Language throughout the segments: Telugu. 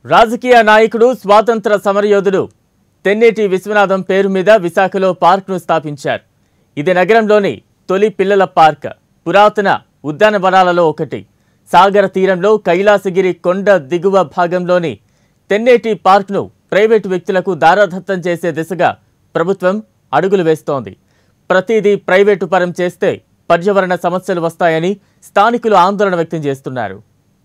రాజకీయ నాయకుడు స్వాతంత్ర సమరయోధుడు తెన్నేటి విశ్వనాథం పేరు మీద విశాఖలో పార్క్ను స్థాపించారు ఇది నగరంలోని తొలి పిల్లల పార్క్ పురాతన ఉద్యానవనాలలో ఒకటి సాగర తీరంలో కైలాసగిరి కొండ దిగువ భాగంలోని తెన్నేటి పార్క్ను ప్రైవేటు వ్యక్తులకు దారాదత్తం చేసే దిశగా ప్రభుత్వం అడుగులు వేస్తోంది ప్రతిదీ ప్రైవేటు పరం చేస్తే పర్యావరణ సమస్యలు వస్తాయని స్థానికులు ఆందోళన వ్యక్తం చేస్తున్నారు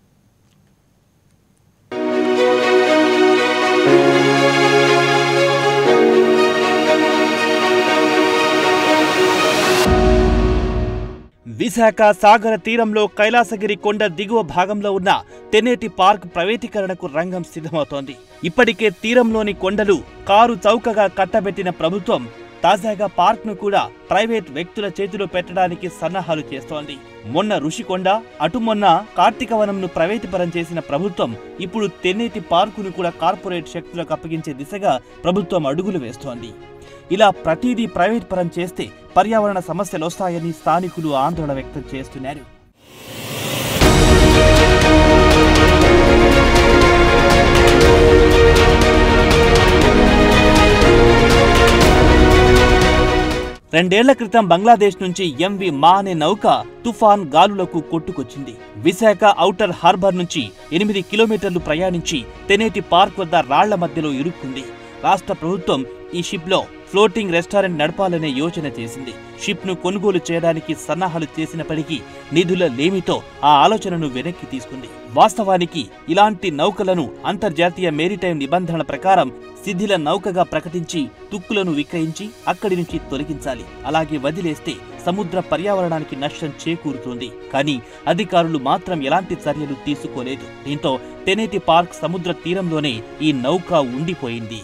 విశాఖ సాగర తీరంలో కైలాసగిరి కొండ దిగువ భాగంలో ఉన్న తెనేటి పార్క్ ప్రైవేటీకరణకు రంగం సిద్ధమవుతోంది ఇప్పటికే తీరంలోని కొండలు కారు చౌకగా కట్టబెట్టిన ప్రభుత్వం తాజాగా పార్క్ ను కూడా ప్రైవేట్ వ్యక్తుల చేతిలో పెట్టడానికి సన్నాహాలు చేస్తోంది మొన్న ఋషికొండ అటు మొన్న కార్తీకవనంను ప్రైవేటుపరం చేసిన ప్రభుత్వం ఇప్పుడు తెన్నేటి పార్కును కూడా కార్పొరేట్ శక్తులకు అప్పగించే దిశగా ప్రభుత్వం అడుగులు వేస్తోంది ఇలా ప్రతిదీ ప్రైవేట్ పరం చేస్తే పర్యావరణ సమస్యలు వస్తాయని స్థానికులు ఆందోళన వ్యక్తం చేస్తున్నారు రెండేళ్ల క్రితం బంగ్లాదేశ్ నుంచి ఎంవి మా అనే నౌక తుఫాన్ గాలులకు కొట్టుకొచ్చింది విశాఖ ఔటర్ హార్బర్ నుంచి ఎనిమిది కిలోమీటర్లు ప్రయాణించి తెనేటి పార్క్ వద్ద రాళ్ల మధ్యలో ఇరుక్కుంది రాష్ట్ర ప్రభుత్వం ఈ షిప్ లో ఫ్లోటింగ్ రెస్టారెంట్ నడపాలనే యోచన చేసింది షిప్ ను కొనుగోలు చేయడానికి సన్నాహాలు చేసినప్పటికీ నిధుల లేమితో ఆ ఆలోచనను వెనక్కి తీసుకుంది వాస్తవానికి ఇలాంటి నౌకలను అంతర్జాతీయ మేరిటైమ్ నిబంధనల ప్రకారం శిథిల నౌకగా ప్రకటించి తుక్కులను విక్రయించి అక్కడి నుంచి తొలగించాలి అలాగే వదిలేస్తే సముద్ర పర్యావరణానికి నష్టం చేకూరుతుంది కానీ అధికారులు మాత్రం ఎలాంటి చర్యలు తీసుకోలేదు దీంతో తెనేటి పార్క్ సముద్ర తీరంలోనే ఈ నౌక ఉండిపోయింది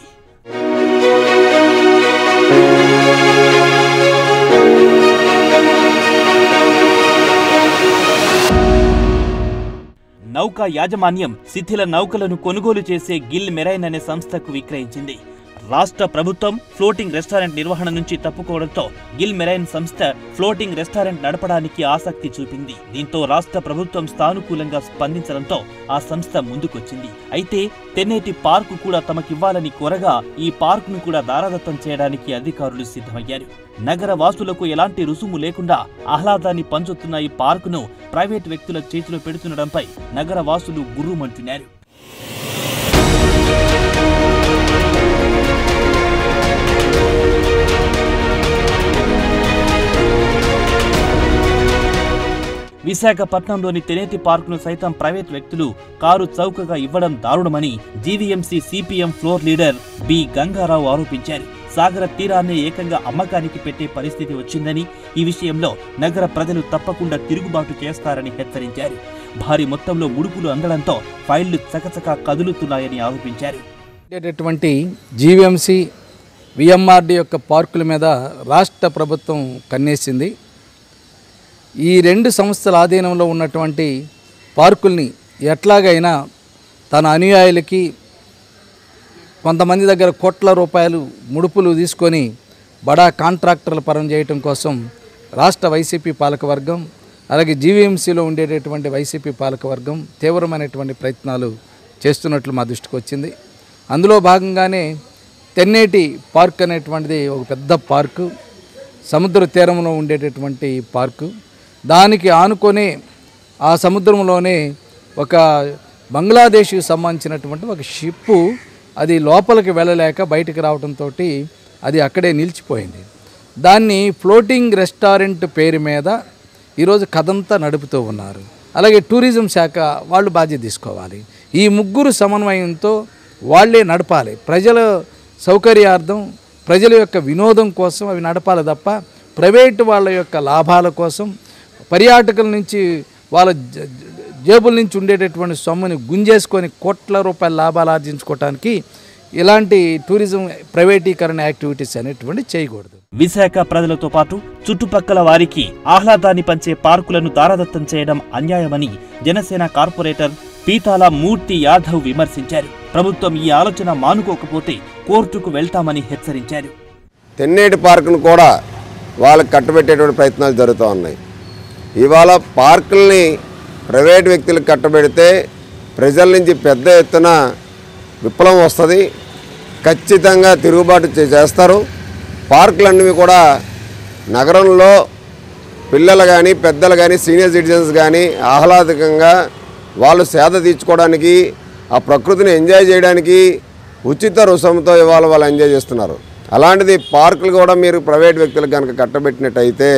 నౌకా యాజమాన్యం శిథిల నౌకలను కొనుగోలు చేసే గిల్ మెరైన్ అనే సంస్థకు విక్రయించింది రాష్ట్ర ప్రభుత్వం ఫ్లోటింగ్ రెస్టారెంట్ నిర్వహణ నుంచి తప్పుకోవడంతో గిల్ మెరైన్ సంస్థ ఫ్లోటింగ్ రెస్టారెంట్ నడపడానికి ఆసక్తి చూపింది దీంతో రాష్ట్ర ప్రభుత్వం సానుకూలంగా స్పందించడంతో ఆ సంస్థ ముందుకొచ్చింది అయితే తెన్నేటి పార్కు కూడా తమకివ్వాలని కోరగా ఈ పార్కును కూడా దారాదత్తం చేయడానికి అధికారులు సిద్ధమయ్యారు నగర వాసులకు ఎలాంటి రుసుము లేకుండా ఆహ్లాదాన్ని పంచుతున్న ఈ పార్కును ప్రైవేట్ వ్యక్తుల చేతిలో పెడుతుండడంపై నగర వాసులు గుర్రుమంటున్నారు విశాఖపట్నంలోని తెనేటి పార్కును సైతం ప్రైవేట్ వ్యక్తులు కారు చౌకగా ఇవ్వడం దారుణమని GVMC CPM floor leader B Gangarao ఆరోపించారు సాగర తీరాన్ని ఏకంగా అమ్మకానికి పెట్టే పరిస్థితి వచ్చిందని ఈ విషయంలో నగర ప్రజలు తప్పకుండా తిరుగుబాటు చేస్తారని హెచ్చరించారు భారీ మొత్తంలో ముడుపులు అందడంతో ఫైళ్లు చకచకా కదులుతున్నాయని ఆరోపించారు ఉండేటటువంటి జీవీఎంసీ విఎంఆర్డి యొక్క పార్కుల మీద రాష్ట్ర ప్రభుత్వం కన్నేసింది ఈ రెండు సంస్థల ఆధీనంలో ఉన్నటువంటి పార్కుల్ని ఎట్లాగైనా తన అనుయాయులకి కొంతమంది దగ్గర కోట్ల రూపాయలు ముడుపులు తీసుకొని బడా కాంట్రాక్టర్ల పరం చేయటం కోసం రాష్ట్ర వైసీపీ పాలకవర్గం అలాగే జీవీఎంసీలో ఉండేటటువంటి వైసీపీ పాలకవర్గం తీవ్రమైనటువంటి ప్రయత్నాలు చేస్తున్నట్లు మా దృష్టికి వచ్చింది అందులో భాగంగానే తెన్నేటి పార్క్ అనేటువంటిది ఒక పెద్ద పార్కు సముద్ర తీరంలో ఉండేటటువంటి పార్కు దానికి ఆనుకొని ఆ సముద్రంలోనే ఒక బంగ్లాదేశ్కి సంబంధించినటువంటి ఒక షిప్పు అది లోపలికి వెళ్ళలేక బయటికి రావడంతో అది అక్కడే నిలిచిపోయింది దాన్ని ఫ్లోటింగ్ రెస్టారెంట్ పేరు మీద ఈరోజు కథంతా నడుపుతూ ఉన్నారు అలాగే టూరిజం శాఖ వాళ్ళు బాధ్యత తీసుకోవాలి ఈ ముగ్గురు సమన్వయంతో వాళ్ళే నడపాలి ప్రజల సౌకర్యార్థం ప్రజల యొక్క వినోదం కోసం అవి నడపాలి తప్ప ప్రైవేటు వాళ్ళ యొక్క లాభాల కోసం పర్యాటకుల నుంచి వాళ్ళ జ- జ- జేబుల నుంచి ఉండేటటువంటి సొమ్ముని గుంజేసుకొని కోట్ల రూపాయల లాభాలు ఆర్జించుకోవటానికి ఇలాంటి టూరిజం ప్రైవేటీకరణ యాక్టివిటీస్ అనేటువంటి చేయకూడదు విశాఖ ప్రజలతో పాటు చుట్టుపక్కల వారికి ఆహ్లాదాన్ని పంచే పార్కులను దారదత్తం చేయడం అన్యాయమని జనసేన కార్పొరేటర్ పీతాల మూర్తి యాదవ్ విమర్శించారు ప్రభుత్వం ఈ ఆలోచన మానుకోకపోతే కోర్టుకు వెళ్తామని హెచ్చరించారు తెన్నేటి పార్కును కూడా వాళ్ళకి కట్టబెట్టేటువంటి ప్రయత్నాలు జరుగుతూ ఉన్నాయి ఇవాళ పార్కుల్ని ప్రైవేట్ వ్యక్తులకు కట్టబెడితే ప్రజల నుంచి పెద్ద ఎత్తున విప్లవం వస్తుంది ఖచ్చితంగా తిరుగుబాటు చే- చేస్తారు పార్కులన్నీ కూడా నగరంలో పిల్లలు కానీ పెద్దలు కానీ సీనియర్ సిటిజన్స్ కానీ ఆహ్లాదకంగా వాళ్ళు సేద తీర్చుకోవడానికి ఆ ప్రకృతిని ఎంజాయ్ చేయడానికి ఉచిత రుసంతో ఇవాళ వాళ్ళు ఎంజాయ్ చేస్తున్నారు అలాంటిది పార్కులు కూడా మీరు ప్రైవేట్ వ్యక్తులకు కనుక కట్టబెట్టినట్టయితే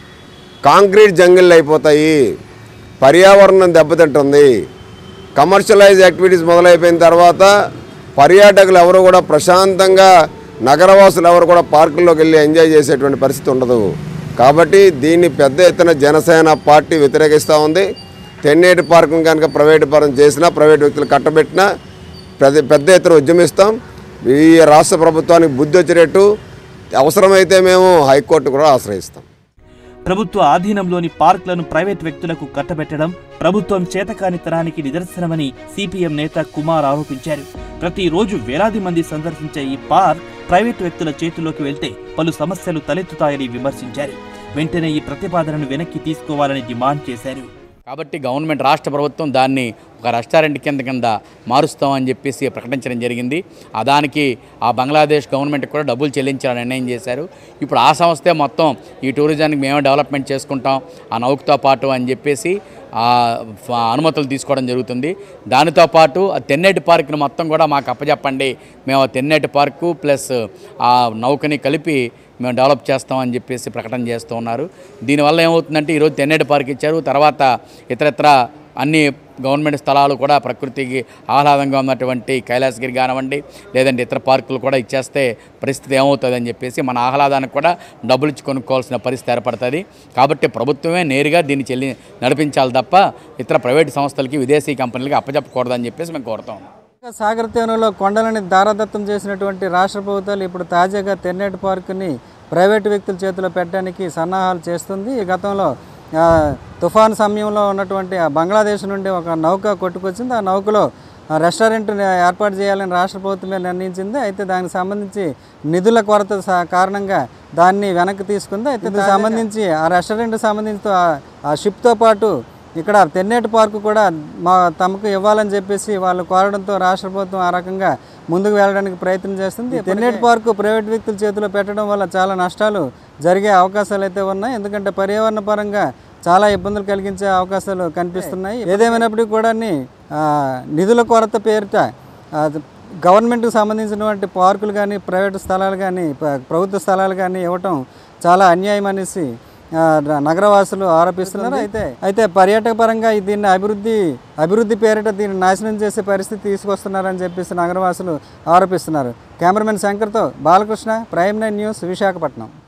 కాంక్రీట్ జంగిల్ అయిపోతాయి పర్యావరణం దెబ్బతింటుంది కమర్షియలైజ్ యాక్టివిటీస్ మొదలైపోయిన తర్వాత పర్యాటకులు ఎవరు కూడా ప్రశాంతంగా నగరవాసులు ఎవరు కూడా పార్కుల్లోకి వెళ్ళి ఎంజాయ్ చేసేటువంటి పరిస్థితి ఉండదు కాబట్టి దీన్ని పెద్ద ఎత్తున జనసేన పార్టీ వ్యతిరేకిస్తూ ఉంది తెన్నేటి పార్కును కనుక ప్రైవేటు పరం చేసినా ప్రైవేట్ వ్యక్తులు కట్టబెట్టినా పెద్ద పెద్ద ఎత్తున ఉద్యమిస్తాం ఈ రాష్ట్ర ప్రభుత్వానికి బుద్ధి వచ్చేటట్టు అవసరమైతే మేము హైకోర్టు కూడా ఆశ్రయిస్తాం ప్రభుత్వ ఆధీనంలోని పార్కులను ప్రైవేట్ వ్యక్తులకు కట్టబెట్టడం ప్రభుత్వం చేతకానితనానికి నిదర్శనమని సిపిఎం నేత కుమార్ ఆరోపించారు ప్రతిరోజు వేలాది మంది సందర్శించే ఈ పార్క్ ప్రైవేట్ వ్యక్తుల చేతుల్లోకి వెళ్తే పలు సమస్యలు తలెత్తుతాయని విమర్శించారు వెంటనే ఈ ప్రతిపాదనను వెనక్కి తీసుకోవాలని డిమాండ్ చేశారు కాబట్టి గవర్నమెంట్ రాష్ట్ర ప్రభుత్వం దాన్ని ఒక రెస్టారెంట్ కింద కింద మారుస్తామని చెప్పేసి ప్రకటించడం జరిగింది ఆ దానికి ఆ బంగ్లాదేశ్ గవర్నమెంట్ కూడా డబ్బులు చెల్లించాలని నిర్ణయం చేశారు ఇప్పుడు ఆ సంస్థే మొత్తం ఈ టూరిజానికి మేమే డెవలప్మెంట్ చేసుకుంటాం ఆ నౌకతో పాటు అని చెప్పేసి ఆ ఫ- అనుమతులు తీసుకోవడం జరుగుతుంది దానితో పాటు ఆ తెన్నేటి పార్క్ని మొత్తం కూడా మాకు అప్పచెప్పండి మేము ఆ తెన్నేటి పార్కు ప్లస్ ఆ నౌకని కలిపి మేము డెవలప్ చేస్తామని చెప్పేసి ప్రకటన చేస్తూ ఉన్నారు దీనివల్ల ఏమవుతుందంటే ఈరోజు తెన్నేటి పార్క్ ఇచ్చారు తర్వాత ఇతరత్ర అన్ని గవర్నమెంట్ స్థలాలు కూడా ప్రకృతికి ఆహ్లాదంగా ఉన్నటువంటి కైలాసగిరి కానివ్వండి లేదంటే ఇతర పార్కులు కూడా ఇచ్చేస్తే పరిస్థితి ఏమవుతుందని చెప్పేసి మన ఆహ్లాదానికి కూడా డబ్బులు ఇచ్చి కొనుక్కోవాల్సిన పరిస్థితి ఏర్పడుతుంది కాబట్టి ప్రభుత్వమే నేరుగా దీన్ని చెల్లి నడిపించాలి తప్ప ఇతర ప్రైవేట్ సంస్థలకి విదేశీ కంపెనీలకి అప్పచెప్పకూడదని చెప్పేసి మేము కోరుతాం సాగర్ తీరంలో కొండలని దారాదత్తం చేసినటువంటి రాష్ట్ర ప్రభుత్వాలు ఇప్పుడు తాజాగా తెన్నేటి పార్కుని ప్రైవేటు వ్యక్తుల చేతిలో పెట్టడానికి సన్నాహాలు చేస్తుంది ఈ గతంలో ఆ, తుఫాన్ సమయంలో ఉన్నటువంటి ఆ బంగ్లాదేశ్ నుండి ఒక నౌక కొట్టుకొచ్చింది ఆ నౌకలో ఆ రెస్టారెంట్ని ఏర్పాటు చేయాలని రాష్ట్ర ప్రభుత్వమే నిర్ణయించింది అయితే దానికి సంబంధించి నిధుల కొరత సా- కారణంగా దాన్ని వెనక్కి తీసుకుంది అయితే దీనికి సంబంధించి ఆ రెస్టారెంట్కి సంబంధించి ఆ- ఆ షిప్తో పాటు ఇక్కడ తెన్నేటి పార్కు కూడా మా తమకు ఇవ్వాలని చెప్పేసి వాళ్ళు కోరడంతో రాష్ట్ర ప్రభుత్వం ఆ రకంగా ముందుకు వెళ్ళడానికి ప్రయత్నం చేస్తుంది తెన్నేటి పార్కు ప్రైవేట్ వ్యక్తుల చేతిలో పెట్టడం వల్ల చాలా నష్టాలు జరిగే అవకాశాలు అయితే ఉన్నాయి ఎందుకంటే పర్యావరణ పరంగా చాలా ఇబ్బందులు కలిగించే అవకాశాలు కనిపిస్తున్నాయి ఏదేమైనప్పటికీ కూడా నిధుల కొరత పేరిట ఆ, గవర్నమెంట్కి సంబంధించినటువంటి పార్కులు కానీ ప్రైవేట్ స్థలాలు కానీ ప- ప్రభుత్వ స్థలాలు కానీ ఇవ్వటం చాలా అన్యాయం అనేసి ఆ, న- నగరవాసులు ఆరోపిస్తున్నారు అయితే అయితే పర్యాటక పరంగా ఈ దీన్ని అభివృద్ధి అభివృద్ధి పేరిట దీన్ని నాశనం చేసే పరిస్థితి తీసుకొస్తున్నారని చెప్పేసి నగరవాసులు ఆరోపిస్తున్నారు కెమెరామెన్ శంకర్తో Balakrishna prime nine news Visakhapatnam